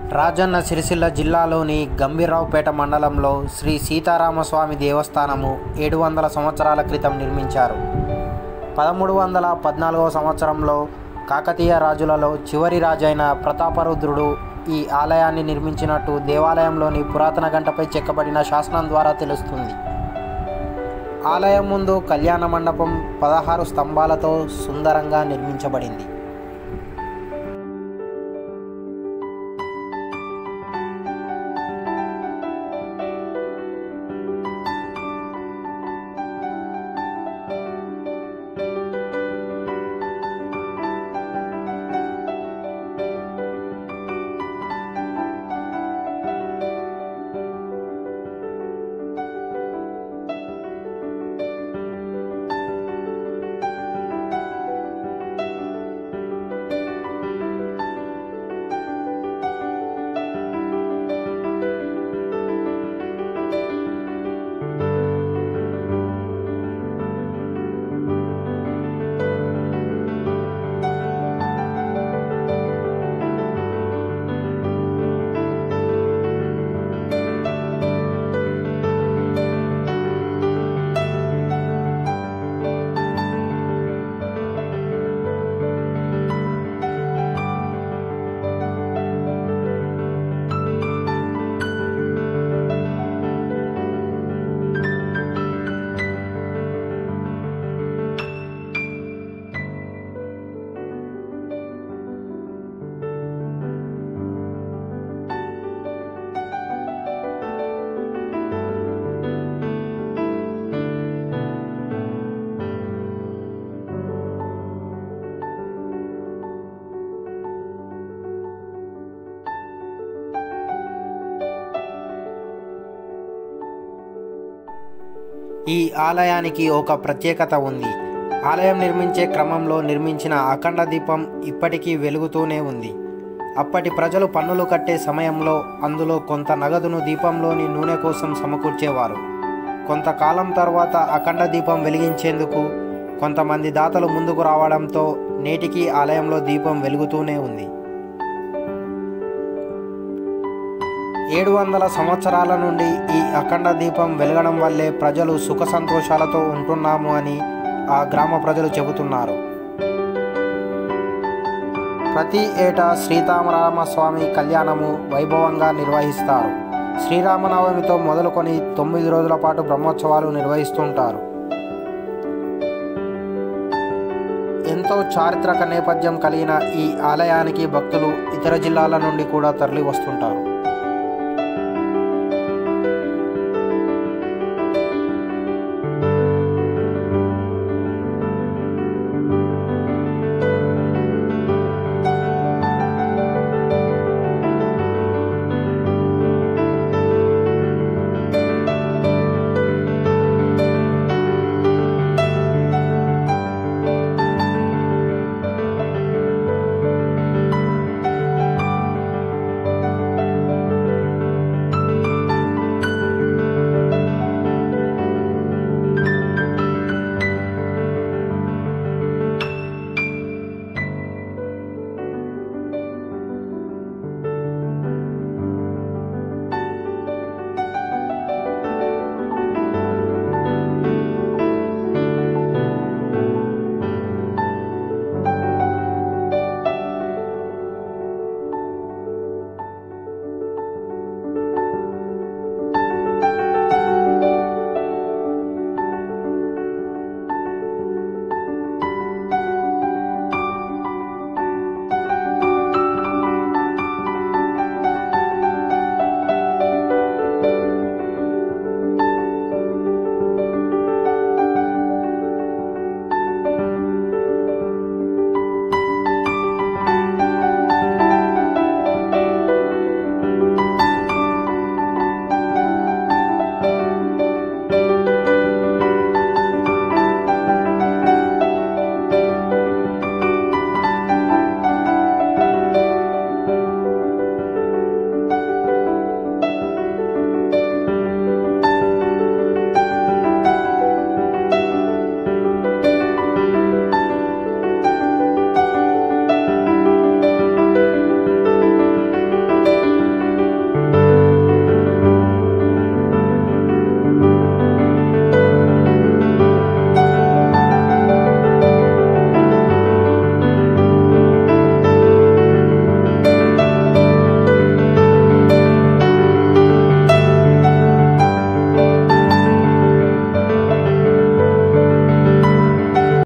రాజన్న సిరిసిల్ల జిల్లాలోని గంభీరావుపేట మండలంలో శ్రీ సీతారామస్వామి దేవస్థానము ఏడు వందల సంవత్సరాల క్రితం నిర్మించారు పదమూడు వందల పద్నాలుగవ సంవత్సరంలో కాకతీయ రాజులలో చివరి రాజైన ప్రతాపరుద్రుడు ఈ ఆలయాన్ని నిర్మించినట్టు దేవాలయంలోని పురాతన గంటపై చెక్కబడిన శాసనం ద్వారా తెలుస్తుంది ఆలయం ముందు కళ్యాణ మండపం పదహారు స్తంభాలతో సుందరంగా నిర్మించబడింది ఈ ఆలయానికి ఒక ప్రత్యేకత ఉంది ఆలయం నిర్మించే క్రమంలో నిర్మించిన అఖండ దీపం ఇప్పటికీ వెలుగుతూనే ఉంది అప్పటి ప్రజలు పన్నులు కట్టే సమయంలో అందులో కొంత నగదును దీపంలోని నూనె కోసం సమకూర్చేవారు కొంతకాలం తర్వాత అఖండ దీపం వెలిగించేందుకు కొంతమంది దాతలు ముందుకు రావడంతో నేటికి ఆలయంలో దీపం వెలుగుతూనే ఉంది ఏడు వందల సంవత్సరాల నుండి ఈ అఖండ దీపం వెలగడం వల్లే ప్రజలు సుఖ సంతోషాలతో ఉంటున్నాము అని ఆ గ్రామ ప్రజలు చెబుతున్నారు ప్రతి ఏటా శ్రీరామరామస్వామి కళ్యాణము వైభవంగా నిర్వహిస్తారు శ్రీరామనవమితో మొదలుకొని తొమ్మిది రోజుల పాటు బ్రహ్మోత్సవాలు నిర్వహిస్తుంటారు ఎంతో చారిత్రక నేపథ్యం కలిగిన ఈ ఆలయానికి భక్తులు ఇతర జిల్లాల నుండి కూడా తరలి వస్తుంటారు